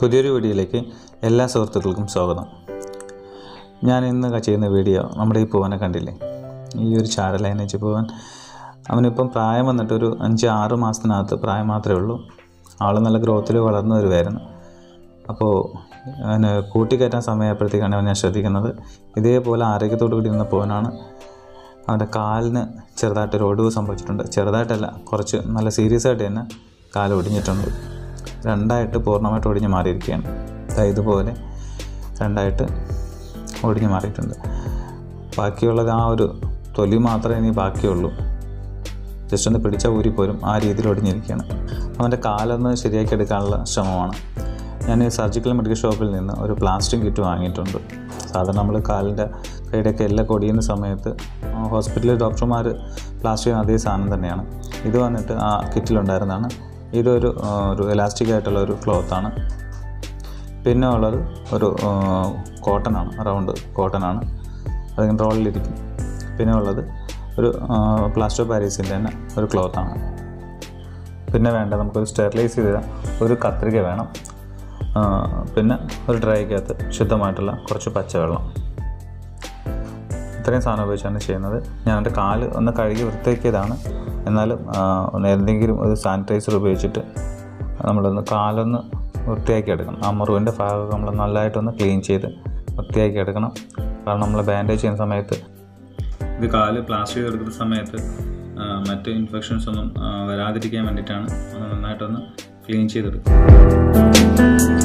പുതിയൊരു വീഡിയോയിലേക്ക് എല്ലാ സുഹൃത്തുക്കൾക്കും സ്വാഗതം ഞാൻ ഇന്ന് ചെയ്യുന്ന വീഡിയോ നമ്മുടെ ഈ പൂവനെ കണ്ടില്ലേ ഈ ഒരു ചാരലൈനച്ച് പൂവൻ അവനിപ്പം പ്രായം വന്നിട്ട് ഒരു അഞ്ച് ആറ് മാസത്തിനകത്ത് പ്രായം മാത്രമേ ഉള്ളൂ ആൾ നല്ല ഗ്രോത്തിൽ വളർന്നു വരുമായിരുന്നു അപ്പോൾ അവന് കൂട്ടിക്കയറ്റാൻ സമയമായപ്പോഴത്തേക്കാണ് അവൻ ഞാൻ ശ്രദ്ധിക്കുന്നത് ഇതേപോലെ ആരോഗ്യത്തോടു കൂടി ഇരുന്ന പൂവനാണ് അവൻ്റെ കാലിന് ചെറുതായിട്ടൊരു ഒടിവ് സംഭവിച്ചിട്ടുണ്ട് ചെറുതായിട്ടല്ല കുറച്ച് നല്ല സീരിയസ് ആയിട്ട് തന്നെ കാല് ഒടിഞ്ഞിട്ടുണ്ട് രണ്ടായിട്ട് പൂർണ്ണമായിട്ട് ഒടിഞ്ഞ് മാറിയിരിക്കുകയാണ് ദാ ഇതുപോലെ രണ്ടായിട്ട് ഒടിഞ്ഞ് മാറിയിട്ടുണ്ട് ബാക്കിയുള്ളത് ആ ഒരു തൊലി മാത്രമേ ഇനി ബാക്കിയുള്ളൂ ജസ്റ്റ് ഒന്ന് പിടിച്ച ഊരിപ്പോരും ആ രീതിയിൽ ഒടിഞ്ഞിരിക്കുകയാണ് അവൻ്റെ കാലൊന്ന് ശരിയാക്കി എടുക്കാനുള്ള ശ്രമമാണ് ഞാൻ ഈ സർജിക്കൽ മെഡിക്കൽ ഷോപ്പിൽ നിന്ന് ഒരു പ്ലാസ്റ്റിക് കിറ്റ് വാങ്ങിയിട്ടുണ്ട് സാധാരണ നമ്മൾ കാലിൻ്റെ കൈയുടെയൊക്കെ എല്ലാം കൊടിയുന്ന സമയത്ത് ഹോസ്പിറ്റലിൽ ഡോക്ടർമാർ പ്ലാസ്റ്റിക് ചെയ്യുന്ന അതേ സാധനം തന്നെയാണ് ഇത് വന്നിട്ട് ആ കിറ്റിലുണ്ടായിരുന്നതാണ് ഇതൊരു ആ, ഒരു എലാസ്റ്റിക് ആയിട്ടുള്ള ഒരു ക്ലോത്താണ് പിന്നെ ഉള്ളത് ഒരു കോട്ടനാണ് റൗണ്ട് കോട്ടനാണ് അതിങ്ങനെ റോളിലിരിക്കും പിന്നെ ഉള്ളത് ഒരു പ്ലാസ്റ്റർ പാരീസിൻ്റെ തന്നെ ഒരു ക്ലോത്താണ് പിന്നെ വേണ്ട നമുക്കൊരു സ്റ്റെറിലൈസ് ചെയ്ത ഒരു കത്രിക വേണം ആ, പിന്നെ ഒരു ഡ്രൈക്കകത്ത് ശുദ്ധമായിട്ടുള്ള കുറച്ച് പച്ചവെള്ളം ഇത്രയും സാധനം ഉപയോഗിച്ചാണ് ചെയ്യുന്നത് ഞാൻ എൻ്റെ കാല് ഒന്ന് കഴുകി വൃത്തിയാക്കിയതാണ് എന്നാലും ആ, ഒന്ന് എന്തെങ്കിലും ഒരു സാനിറ്റൈസർ ഉപയോഗിച്ചിട്ട് നമ്മളൊന്ന് കാലൊന്ന് വൃത്തിയാക്കി എടുക്കണം ആ മുറിവിൻ്റെ ഭാഗമൊക്കെ നമ്മൾ നല്ലതായിട്ടൊന്ന് ക്ലീൻ ചെയ്ത് വൃത്തിയാക്കി എടുക്കണം കാരണം നമ്മൾ ബാൻഡേജ് ചെയ്യുന്ന സമയത്ത് ഇത് കാല് പ്ലാസ്റ്റർ ചെയ്തെടുക്കുന്ന സമയത്ത് ആ, മറ്റ് ഇൻഫെക്ഷൻസ് ഒന്നും ആ, വരാതിരിക്കാൻ വേണ്ടിയിട്ടാണ് ഒന്ന് നന്നായിട്ടൊന്ന് ക്ലീൻ ചെയ്തെടുക്കുക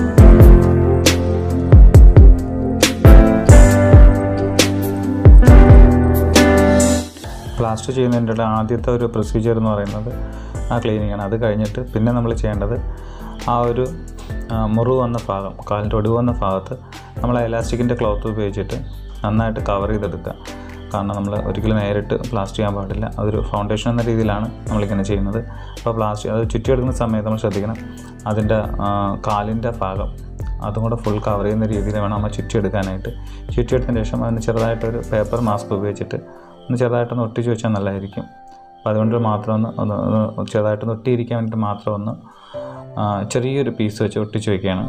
പ്ലാസ്റ്റർ ചെയ്യുന്നതിൻ്റെ ആദ്യത്തെ ഒരു പ്രൊസീജിയർ എന്ന് പറയുന്നത് ആ ക്ലീനിങ് ആണ് അത് കഴിഞ്ഞിട്ട് പിന്നെ നമ്മൾ ചെയ്യേണ്ടത് ആ ഒരു ആ, മുറിവ് വന്ന ഭാഗം കാലിൻ്റെ ഒടിവ് വന്ന ഭാഗത്ത് നമ്മൾ എലാസ്റ്റിക്കിൻ്റെ ക്ലോത്ത് ഉപയോഗിച്ചിട്ട് നന്നായിട്ട് കവർ ചെയ്തെടുക്കുക കാരണം നമ്മൾ ഒരിക്കലും നേരിട്ട് പ്ലാസ്റ്റർ ചെയ്യാൻ പാടില്ല അതൊരു ഫൗണ്ടേഷൻ എന്ന രീതിയിലാണ് നമ്മളിങ്ങനെ ചെയ്യുന്നത് അപ്പോൾ പ്ലാസ്റ്റർ അത് ചുറ്റിയെടുക്കുന്ന സമയത്ത് നമ്മൾ ശ്രദ്ധിക്കണം അതിൻ്റെ ആ, കാലിൻ്റെ ഭാഗം അതും കൂടെ ഫുൾ കവർ ചെയ്യുന്ന രീതിയിൽ വേണം നമ്മൾ ചുറ്റിയെടുക്കാനായിട്ട് ചുറ്റിയെടുത്തതിന് ശേഷം അതിന് ചെറുതായിട്ടൊരു പേപ്പർ മാസ്ക് ഉപയോഗിച്ചിട്ട് ഒന്ന് ചെറുതായിട്ടൊന്ന് ഒട്ടിച്ച് വെച്ചാൽ നല്ലതായിരിക്കും അപ്പോൾ അതുകൊണ്ട് മാത്രം ഒന്ന് ഒന്ന് ഒന്ന് ചെറുതായിട്ടൊന്ന് ഒട്ടിയിരിക്കാൻ വേണ്ടിയിട്ട് മാത്രം ഒന്ന് ആ, ചെറിയൊരു പീസ് വെച്ച് ഒട്ടിച്ച് വയ്ക്കുകയാണ്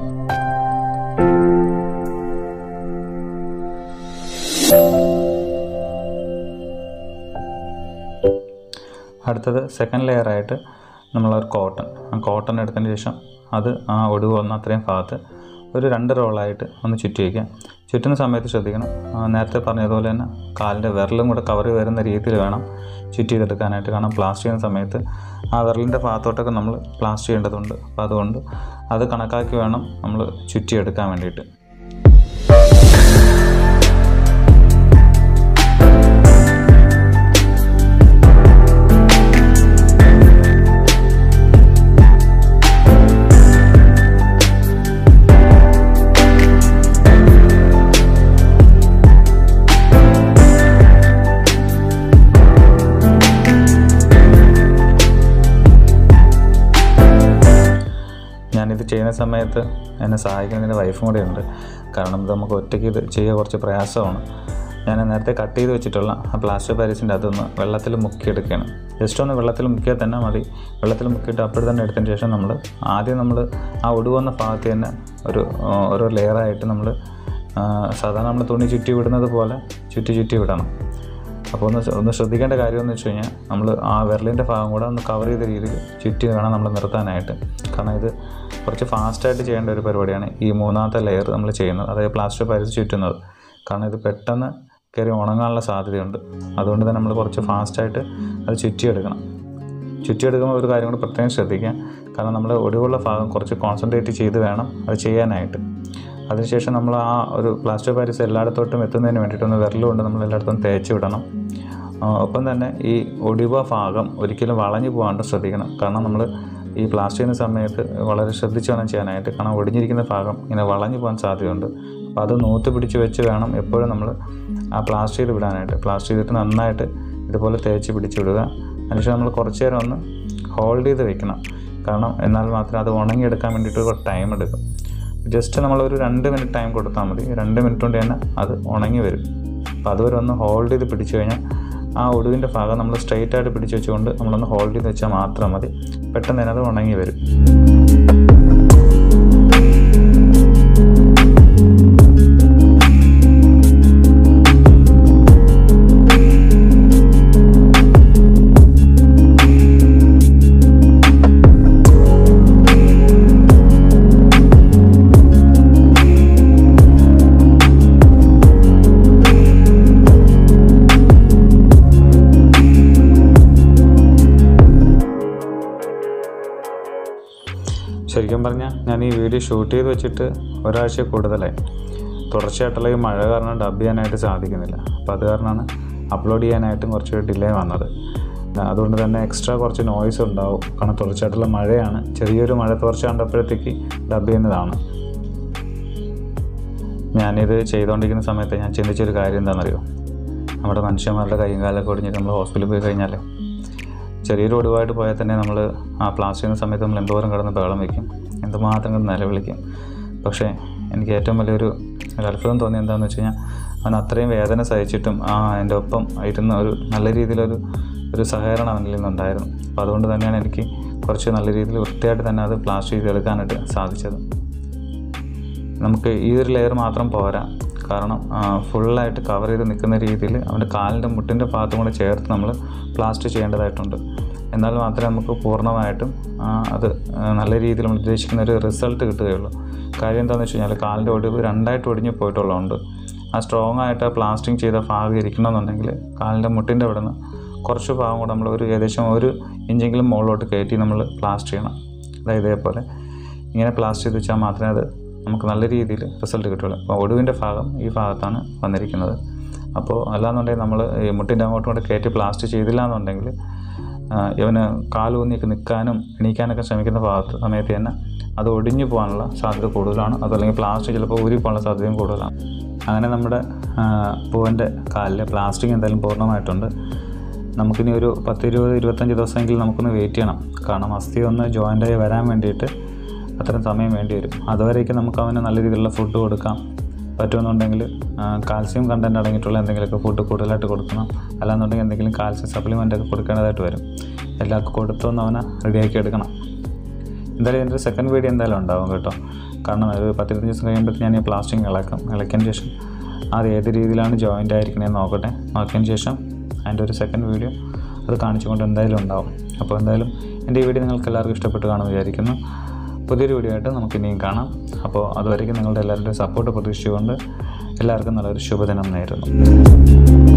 അടുത്തത് സെക്കൻഡ് ലെയറായിട്ട് നമ്മളൊരു കോട്ടൺ ആ കോട്ടൺ എടുത്തതിന് ശേഷം അത് ആ ഒടിവ് വന്ന അത്രയും ഭാഗത്ത് ഒരു രണ്ട് റോളായിട്ട് ഒന്ന് ചുറ്റി വയ്ക്കുക ചുറ്റുന്ന സമയത്ത് ശ്രദ്ധിക്കണം ആ, നേരത്തെ പറഞ്ഞതുപോലെ തന്നെ കാലിൻ്റെ വിരലും കൂടെ കവർ വരുന്ന രീതിയിൽ വേണം ചുറ്റി ചെയ്തെടുക്കാനായിട്ട് കാരണം പ്ലാസ്റ്റ് ചെയ്യുന്ന സമയത്ത് ആ വിരലിൻ്റെ ഭാഗത്തോട്ടൊക്കെ നമ്മൾ പ്ലാസ്റ്റ് ചെയ്യേണ്ടതുണ്ട് അപ്പോൾ അതുകൊണ്ട് അത് കണക്കാക്കി വേണം നമ്മൾ ചുറ്റിയെടുക്കാൻ വേണ്ടിയിട്ട് ഞാനിത് ചെയ്യുന്ന സമയത്ത് എന്നെ സഹായിക്കുന്ന എൻ്റെ വൈഫും കൂടെ ഉണ്ട് കാരണം ഇത് നമുക്ക് ഒറ്റയ്ക്ക് ഇത് ചെയ്യുക കുറച്ച് പ്രയാസമാണ് ഞാൻ നേരത്തെ കട്ട് ചെയ്ത് വെച്ചിട്ടുള്ള ആ പ്ലാസ്റ്റർ പാരീസിൻ്റെ അതൊന്ന് വെള്ളത്തിൽ മുക്കിയെടുക്കുകയാണ് ജസ്റ്റ് ഒന്ന് വെള്ളത്തിൽ മുക്കിയാൽ തന്നെ മതി വെള്ളത്തിൽ മുക്കിയിട്ട് അപ്പോൾ തന്നെ എടുത്തതിന് ശേഷം നമ്മൾ ആദ്യം നമ്മൾ ആ ഒടുവന്ന ഭാഗത്ത് തന്നെ ഒരു ആ, ഓരോ ലെയറായിട്ട് നമ്മൾ സാധാരണ നമ്മൾ തുണി ചുറ്റി വിടുന്നത് പോലെ ചുറ്റി ചുറ്റി വിടണം അപ്പോൾ ഒന്ന് ശ്ര- ഒന്ന് ശ്രദ്ധിക്കേണ്ട കാര്യം എന്ന് വെച്ച് കഴിഞ്ഞാൽ നമ്മൾ ആ വിരലിൻ്റെ ഭാഗം കൂടെ ഒന്ന് കവർ ചെയ്ത രീതിയിൽ ചുറ്റി വേണം നമ്മൾ നിർത്താനായിട്ട് കാരണം ഇത് കുറച്ച് ഫാസ്റ്റായിട്ട് ചെയ്യേണ്ട ഒരു പരിപാടിയാണ് ഈ മൂന്നാമത്തെ ലെയർ നമ്മൾ ചെയ്യുന്നത് അതായത് പ്ലാസ്റ്റർ പാരീസ് ചുറ്റുന്നത് കാരണം ഇത് പെട്ടെന്ന് കയറി ഉണങ്ങാനുള്ള സാധ്യതയുണ്ട് അതുകൊണ്ട് തന്നെ നമ്മൾ കുറച്ച് ഫാസ്റ്റായിട്ട് അത് ചുറ്റിയെടുക്കണം ചുറ്റിയെടുക്കുമ്പോൾ ഒരു കാര്യം കൂടി പ്രത്യേകം ശ്രദ്ധിക്കുക കാരണം നമ്മൾ ഒടിവുള്ള ഭാഗം കുറച്ച് കോൺസെൻട്രേറ്റ് ചെയ്ത് വേണം അത് ചെയ്യാനായിട്ട് അതിനുശേഷം നമ്മൾ ആ ഒരു പ്ലാസ്റ്റർ പാരീസ് എല്ലായിടത്തോട്ടും എത്തുന്നതിന് വേണ്ടിയിട്ടൊന്ന് വിരലുകൊണ്ട് നമ്മൾ എല്ലായിടത്തും തേച്ച് വിടണം ആ, ഒപ്പം തന്നെ ഈ ഒടിവ ഭാഗം ഒരിക്കലും വളഞ്ഞു പോകാണ്ട് ശ്രദ്ധിക്കണം കാരണം നമ്മൾ ഈ പ്ലാസ്റ്റർ ചെയ്യുന്ന സമയത്ത് വളരെ ശ്രദ്ധിച്ച് വേണം ചെയ്യാനായിട്ട് കാരണം ഒടിഞ്ഞിരിക്കുന്ന ഭാഗം ഇങ്ങനെ വളഞ്ഞു പോകാൻ സാധ്യതയുണ്ട് അപ്പോൾ അത് നൂത്ത് പിടിച്ച് വെച്ച് വേണം എപ്പോഴും നമ്മൾ ആ പ്ലാസ്റ്റർ ചെയ്ത് വിടാനായിട്ട് പ്ലാസ്റ്റർ ചെയ്തിട്ട് നന്നായിട്ട് ഇതുപോലെ തേച്ച് പിടിച്ച് വിടുക അതിനുശേഷം നമ്മൾ കുറച്ച് നേരം ഒന്ന് ഹോൾഡ് ചെയ്ത് വെക്കണം കാരണം എന്നാൽ മാത്രമേ അത് ഉണങ്ങിയെടുക്കാൻ വേണ്ടിയിട്ട് ഒരു ടൈം എടുക്കും ജസ്റ്റ് നമ്മളൊരു രണ്ട് മിനിറ്റ് ടൈം കൊടുത്താൽ മതി രണ്ട് മിനിറ്റ് കൊണ്ട് തന്നെ അത് ഉണങ്ങി വരും അപ്പോൾ അതുവരെ ഒന്ന് ഹോൾഡ് ചെയ്ത് പിടിച്ചു കഴിഞ്ഞാൽ ആ ഒടുവിൻ്റെ ഭാഗം നമ്മൾ സ്ട്രെയിറ്റ് ആയിട്ട് പിടിച്ച് വെച്ചുകൊണ്ട് നമ്മളൊന്ന് ഹോൾഡ് ചെയ്ത് വെച്ചാൽ മാത്രം മതി പെട്ടെന്ന് തന്നെ അത് ഉണങ്ങി വരും പറഞ്ഞാൽ ഞാൻ ഈ വീഡിയോ ഷൂട്ട് ചെയ്ത് വെച്ചിട്ട് ഒരാഴ്ച കൂടുതലായി തുടർച്ചയായിട്ടുള്ള ഈ മഴ കാരണം ഡബ് ചെയ്യാനായിട്ട് സാധിക്കുന്നില്ല അപ്പോൾ അത് കാരണമാണ് അപ്ലോഡ് ചെയ്യാനായിട്ടും കുറച്ച് ഡിലേ വന്നത് ആ, അതുകൊണ്ട് തന്നെ എക്സ്ട്രാ കുറച്ച് നോയ്സ് ഉണ്ടാവും കാരണം തുടർച്ചയായിട്ടുള്ള മഴയാണ് ചെറിയൊരു മഴ തുടർച്ച കണ്ടപ്പോഴത്തേക്ക് ഡബ് ചെയ്യുന്നതാണ് ഞാനിത് ചെയ്തുകൊണ്ടിരിക്കുന്ന സമയത്ത് ഞാൻ ചിന്തിച്ചൊരു കാര്യം എന്താണെന്നറിയോ നമ്മുടെ മനുഷ്യന്മാരുടെ കൈയും കാലൊക്കെ ഒടിഞ്ഞിട്ട് നമ്മൾ ഹോസ്പിറ്റലിൽ പോയി കഴിഞ്ഞാൽ ചെറിയൊരു ഒടിവായിട്ട് പോയാൽ തന്നെ നമ്മൾ ആ പ്ലാസ് ചെയ്യുന്ന സമയത്ത് നമ്മൾ എന്തോരം കിടന്ന് ബഹളം വയ്ക്കും എന്തുമാത്രം കിടന്ന് നിലവിളിക്കും പക്ഷേ എനിക്ക് ഏറ്റവും വലിയൊരു ഒരു അത്ഭുതം തോന്നി എന്താണെന്ന് വെച്ച് കഴിഞ്ഞാൽ അവൻ അത്രയും വേദന സഹിച്ചിട്ടും ആ എൻ്റെ ഒപ്പം ഇരുന്ന് ഒരു നല്ല രീതിയിലൊരു ഒരു സഹകരണം അവനിൽ നിന്നുണ്ടായിരുന്നു അപ്പോൾ അതുകൊണ്ട് തന്നെയാണ് എനിക്ക് കുറച്ച് നല്ല രീതിയിൽ വൃത്തിയായിട്ട് തന്നെ അത് പ്ലാസ്റ്റർ ചെയ്തെടുക്കാനായിട്ട് സാധിച്ചത് നമുക്ക് ഈ ഒരു ലെയർ മാത്രം പോരാ കാരണം ഫുള്ളായിട്ട് കവർ ചെയ്ത് നിൽക്കുന്ന രീതിയിൽ അവൻ്റെ കാലിൻ്റെ മുട്ടിൻ്റെ ഭാഗത്തും കൂടെ ചേർത്ത് നമ്മൾ പ്ലാസ്റ്റർ ചെയ്യേണ്ടതായിട്ടുണ്ട് എന്നാൽ മാത്രമേ നമുക്ക് പൂർണ്ണമായിട്ടും ആ, അത് ആ, നല്ല രീതിയിൽ നമ്മൾ ഉദ്ദേശിക്കുന്ന ഒരു റിസൾട്ട് കിട്ടുകയുള്ളൂ കാര്യം എന്താണെന്ന് വെച്ച് കഴിഞ്ഞാൽ കാലിൻ്റെ ഒടിവ് രണ്ടായിട്ട് ഒടിഞ്ഞ് പോയിട്ടുള്ളതുകൊണ്ട് ആ സ്ട്രോങ് ആയിട്ട് ആ പ്ലാസ്റ്റിങ് ചെയ്ത ഭാഗം ഇരിക്കണമെന്നുണ്ടെങ്കിൽ കാലിൻ്റെ മുട്ടിൻ്റെ അവിടെ നിന്ന് കുറച്ച് ഭാഗം കൂടെ നമ്മൾ ഒരു ഏകദേശം ഒരു ഇഞ്ചെങ്കിലും മുകളിലോട്ട് കയറ്റി നമ്മൾ പ്ലാസ്റ്റർ ചെയ്യണം അതായത് ഇതേപോലെ ഇങ്ങനെ പ്ലാസ്റ്റർ ചെയ്ത് വെച്ചാൽ മാത്രമേ അത് നമുക്ക് നല്ല രീതിയിൽ റിസൾട്ട് കിട്ടുള്ളൂ അപ്പോൾ ഒടുവിൻ്റെ ഭാഗം ഈ ഭാഗത്താണ് വന്നിരിക്കുന്നത് അപ്പോൾ അല്ലാന്നുണ്ടെങ്കിൽ നമ്മൾ ഈ മുട്ടിൻ്റെ അങ്ങോട്ടും കൂടെ കയറ്റി പ്ലാസ്റ്റർ ചെയ്തില്ല എന്നുണ്ടെങ്കിൽ ആ, ഇവന് കാലൂന്നിയൊക്കെ നിൽക്കാനും എണീക്കാനൊക്കെ ശ്രമിക്കുന്ന ഭാഗത്ത് സമയത്ത് തന്നെ അത് ഒടിഞ്ഞു പോകാനുള്ള സാധ്യത കൂടുതലാണ് അതല്ലെങ്കിൽ പ്ലാസ്റ്റർ ചിലപ്പോൾ ഊരി പോകാനുള്ള സാധ്യതയും കൂടുതലാണ് അങ്ങനെ നമ്മുടെ ആ, പൂവൻ്റെ കാലിൽ പ്ലാസ്റ്റിക് എന്തായാലും പൂർണ്ണമായിട്ടുണ്ട് നമുക്കിനി ഒരു പത്ത് ഇരുപത് ഇരുപത്തഞ്ച് ദിവസമെങ്കിലും നമുക്കൊന്ന് വെയിറ്റ് ചെയ്യണം കാരണം അസ്ഥി ഒന്ന് ജോയിൻ്റായി വരാൻ വേണ്ടിയിട്ട് അത്രയും സമയം വേണ്ടി വരും അതുവരേക്കും നമുക്ക് അവന് നല്ല രീതിയിലുള്ള ഫുഡ് കൊടുക്കാം പറ്റുമെന്നുണ്ടെങ്കിൽ കാൽസ്യം കണ്ടൻറ്റ് അടങ്ങിയിട്ടുള്ള എന്തെങ്കിലുമൊക്കെ ഫുഡ് കൂടുതലായിട്ട് കൊടുക്കണം അല്ലാന്നുണ്ടെങ്കിൽ എന്തെങ്കിലും കാൽസ്യം സപ്ലിമെൻ്റ് ഒക്കെ കൊടുക്കേണ്ടതായിട്ട് വരും എല്ലാം കൊടുത്തൊന്ന് അവനെ റെഡിയാക്കി എടുക്കണം എന്തായാലും ഇതിൻ്റെ ഒരു സെക്കൻഡ് വീഡിയോ എന്തായാലും ഉണ്ടാവും കേട്ടോ കാരണം ഒരു പത്തിരുപത്തഞ്ച് ദിവസം കഴിയുമ്പോഴത്തേക്ക് ഞാൻ ഈ പ്ലാസ്റ്റിക് ഇളക്കും ഇളക്കിയതിന് ശേഷം അത് ഏത് രീതിയിലാണ് ജോയിൻ്റ് ആയിരിക്കണേന്ന് നോക്കട്ടെ നോക്കിയതിന് ശേഷം അതിൻ്റെ ഒരു സെക്കൻഡ് വീഡിയോ അത് കാണിച്ചുകൊണ്ട് എന്തായാലും ഉണ്ടാവും അപ്പോൾ എന്തായാലും എൻ്റെ ഈ വീഡിയോ നിങ്ങൾക്ക് എല്ലാവർക്കും ഇഷ്ടപ്പെട്ട് കാണുമെന്ന് വിചാരിക്കുന്നു പുതിയൊരു വീഡിയോ ആയിട്ട് നമുക്ക് ഇനിയും കാണാം അപ്പോൾ അതുവരേക്കും നിങ്ങളുടെ എല്ലാവരുടെയും സപ്പോർട്ട് പ്രതീക്ഷിച്ചുകൊണ്ട് എല്ലാവർക്കും നല്ലൊരു ശുഭദിനം നേരുന്നു